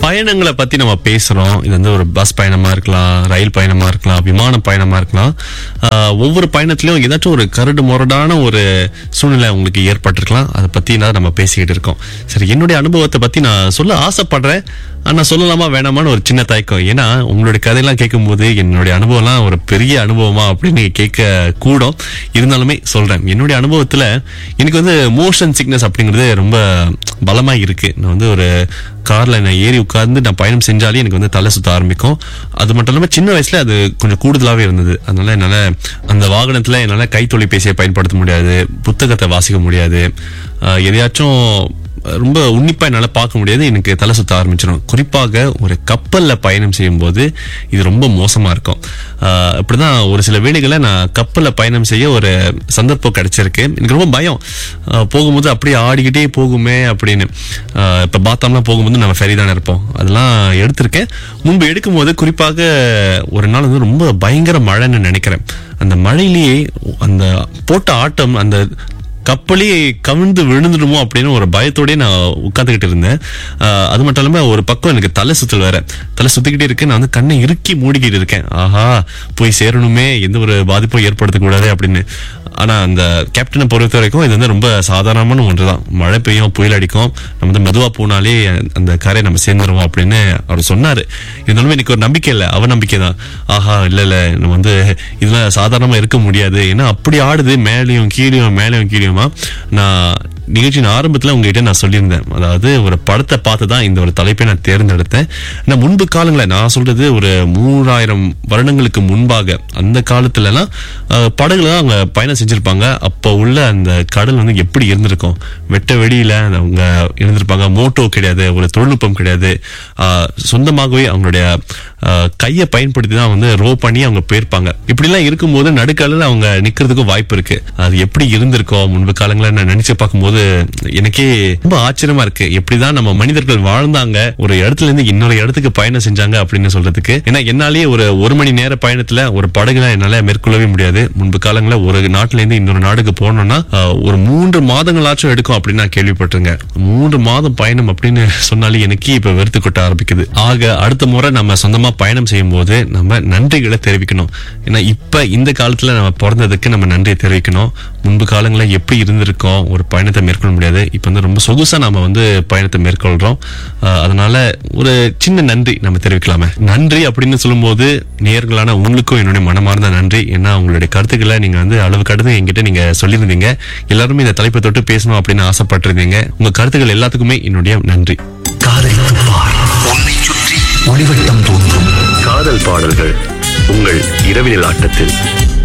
பயணங்களை பத்தி நம்ம பேசுறோம் இது வந்து ஒரு பஸ் பயணமா இருக்கலாம் ரயில் பயணமா இருக்கலாம் விமான பயணமா இருக்கலாம் ஆஹ், ஒவ்வொரு பயணத்திலயும் ஏதாச்சும் ஒரு கரடு முரடான ஒரு சூழ்நிலை உங்களுக்கு ஏற்பட்டிருக்கலாம் அதை பத்தி தான் நம்ம பேசிக்கிட்டு இருக்கோம் சரி என்னுடைய அனுபவத்தை பத்தி நான் சொல்ல ஆசைப்படுறேன் ஆனா சொல்லலாமா வேணாமான்னு ஒரு சின்ன தயக்கம் ஏன்னா உங்களுடைய கதையெல்லாம் கேட்கும்போது என்னுடைய அனுபவம்லாம் ஒரு பெரிய அனுபவமா அப்படின்னு கேட்க கூடும் இருந்தாலுமே சொல்றேன் என்னுடைய அனுபவத்துல எனக்கு வந்து மோஷன் சிக்னஸ் அப்படிங்கிறது ரொம்ப பலமா இருக்கு நான் வந்து ஒரு கார்ல நான் ஏறி உட்கார்ந்து நான் பயணம் செஞ்சாலே எனக்கு வந்து தலை சுத்த ஆரம்பிக்கும் அது மட்டும் இல்லாம சின்ன வயசுல அது கொஞ்சம் கூடுதலாவே இருந்தது அதனால என்னால அந்த வாகனத்துல என்னால கை தொலைபேசியை பயன்படுத்த முடியாது புத்தகத்தை வாசிக்க முடியாது ஆஹ் எதையாச்சும் ரொம்ப உன்னிப்பா என்னால பார்க்க முடியாது எனக்கு தலை சுத்த ஆரம்பிச்சிடும் குறிப்பாக ஒரு கப்பல்ல பயணம் செய்யும்போது இது ரொம்ப மோசமா இருக்கும் ஆஹ் இப்படிதான் ஒரு சில வேளைகளை நான் கப்பல்ல பயணம் செய்ய ஒரு சந்தர்ப்பம் கிடைச்சிருக்கு எனக்கு ரொம்ப பயம் ஆஹ் போகும்போது அப்படியே ஆடிக்கிட்டே போகுமே அப்படின்னு ஆஹ் இப்ப பாத்தாம்லாம் போகும்போது நம்ம ஃபெரி தானே இருப்போம் அதெல்லாம் எடுத்திருக்கேன் முன்பு எடுக்கும்போது குறிப்பாக ஒரு நாள் வந்து ரொம்ப பயங்கர மழைன்னு நினைக்கிறேன் அந்த மழையிலேயே அந்த போட்ட ஆட்டம் அந்த கப்பலே கவிழ்ந்து விழுந்துடுமோ அப்படின்னு ஒரு பயத்தோடய நான் உட்காந்துக்கிட்டு இருந்தேன் ஆஹ் அது மட்டும் இல்லாம ஒரு பக்கம் எனக்கு தலை சுத்தல் வேற தலை சுத்திக்கிட்டே இருக்கு நான் வந்து கண்ணை இறுக்கி மூடிக்கிட்டு இருக்கேன் ஆஹா போய் சேரணுமே எந்த ஒரு பாதிப்பும் ஏற்படுத்தக்கூடாது அப்படின்னு ஆனா அந்த கேப்டனை பொறுத்த வரைக்கும் இது வந்து ரொம்ப சாதாரணமான ஒன்றுதான் மழை பெய்யும் புயல் அடிக்கும் நம்ம வந்து மெதுவா போனாலே அந்த கரை நம்ம சேர்ந்துருவோம் அப்படின்னு அவர் சொன்னாரு இருந்தாலுமே எனக்கு ஒரு நம்பிக்கை இல்லை அவ நம்பிக்கை தான் ஆஹா இல்ல இல்ல நம்ம வந்து இதெல்லாம் சாதாரணமா இருக்க முடியாது ஏன்னா அப்படி ஆடுது மேலேயும் கீழேயும் மேலேயும் கீழேயுமா நான் நிகழ்ச்சியின் ஆரம்பத்துல உங்ககிட்ட நான் சொல்லியிருந்தேன் அதாவது ஒரு படத்தை பார்த்து தான் இந்த ஒரு தலைப்பை நான் தேர்ந்தெடுத்தேன் நான் முன்பு காலங்களை நான் சொல்றது ஒரு மூணாயிரம் வருடங்களுக்கு முன்பாக அந்த காலத்துல எல்லாம் அஹ், படகுல தான் அவங்க பயணம் செஞ்சிருப்பாங்க அப்ப உள்ள அந்த கடல் வந்து எப்படி இருந்திருக்கும் வெட்ட வெளியில அவங்க இருந்திருப்பாங்க மோட்டோ கிடையாது ஒரு தொழில்நுட்பம் கிடையாது அஹ், சொந்தமாகவே அவங்களுடைய அஹ், கையை பயன்படுத்தி தான் வந்து ரோ பண்ணி அவங்க போயிருப்பாங்க இப்படி எல்லாம் இருக்கும்போது நடுக்கடல அவங்க நிக்கிறதுக்கும் வாய்ப்பு இருக்கு அது எப்படி இருந்திருக்கும் முன்பு காலங்களை நான் நினைச்சு பார்க்கும்போது எனக்கே ரொம்ப ஆச்சரியமா இருக்கு எப்படிதான் நம்ம மனிதர்கள் வாழ்ந்தாங்க ஒரு இடத்துல இருந்து இன்னொரு இடத்துக்கு பயணம் செஞ்சாங்க அப்படின்னு சொல்றதுக்கு ஏன்னா என்னாலேயே ஒரு ஒரு மணி நேர பயணத்துல ஒரு படகுல என்னால மேற்கொள்ளவே முடியாது முன்பு காலங்களில் ஒரு நாட்டுல இருந்து இன்னொரு நாடுக்கு போனோம்னா ஆஹ், ஒரு மூன்று மாதங்களாச்சும் எடுக்கும் அப்படின்னு நான் கேள்விப்பட்டிருக்கேன் மூன்று மாதம் பயணம் அப்படின்னு சொன்னாலே எனக்கே இப்ப வெறுத்து கொட்ட ஆரம்பிக்குது ஆக அடுத்த முறை நம்ம சொந்தமா பயணம் செய்யும் போது நம்ம நன்றிகளை தெரிவிக்கணும் ஏன்னா இப்ப இந்த காலத்துல நம்ம பிறந்ததுக்கு நம்ம நன்றியை தெரிவிக்கணும் முன்பு காலங்களில் எப்படி இருந்திருக்கோம் ஒரு பயணத்தை மேற்கொள்ள முடியாது இப்ப வந்து ரொம்ப சொகுசா நாம வந்து பயணத்தை மேற்கொள்றோம் ஆஹ் அதனால ஒரு சின்ன நன்றி நம்ம தெரிவிக்கலாமே நன்றி அப்படின்னு சொல்லும்போது நேர்களான உங்களுக்கும் என்னுடைய மனமார்ந்த நன்றி ஏன்னா உங்களுடைய கருத்துக்களை நீங்க வந்து அளவு கடந்து என்கிட்ட நீங்க சொல்லியிருந்தீங்க எல்லாருமே இந்த தலைப்பை தொட்டு பேசணும் அப்படின்னு ஆசைப்பட்டிருந்தீங்க உங்க கருத்துக்கள் எல்லாத்துக்குமே என்னுடைய நன்றி காதல் துப்பார் உன்னை சுற்றி ஒளிவட்டம் தோன்றும் காதல் பாடல்கள் உங்கள் இரவினில் ஆட்டத்தில்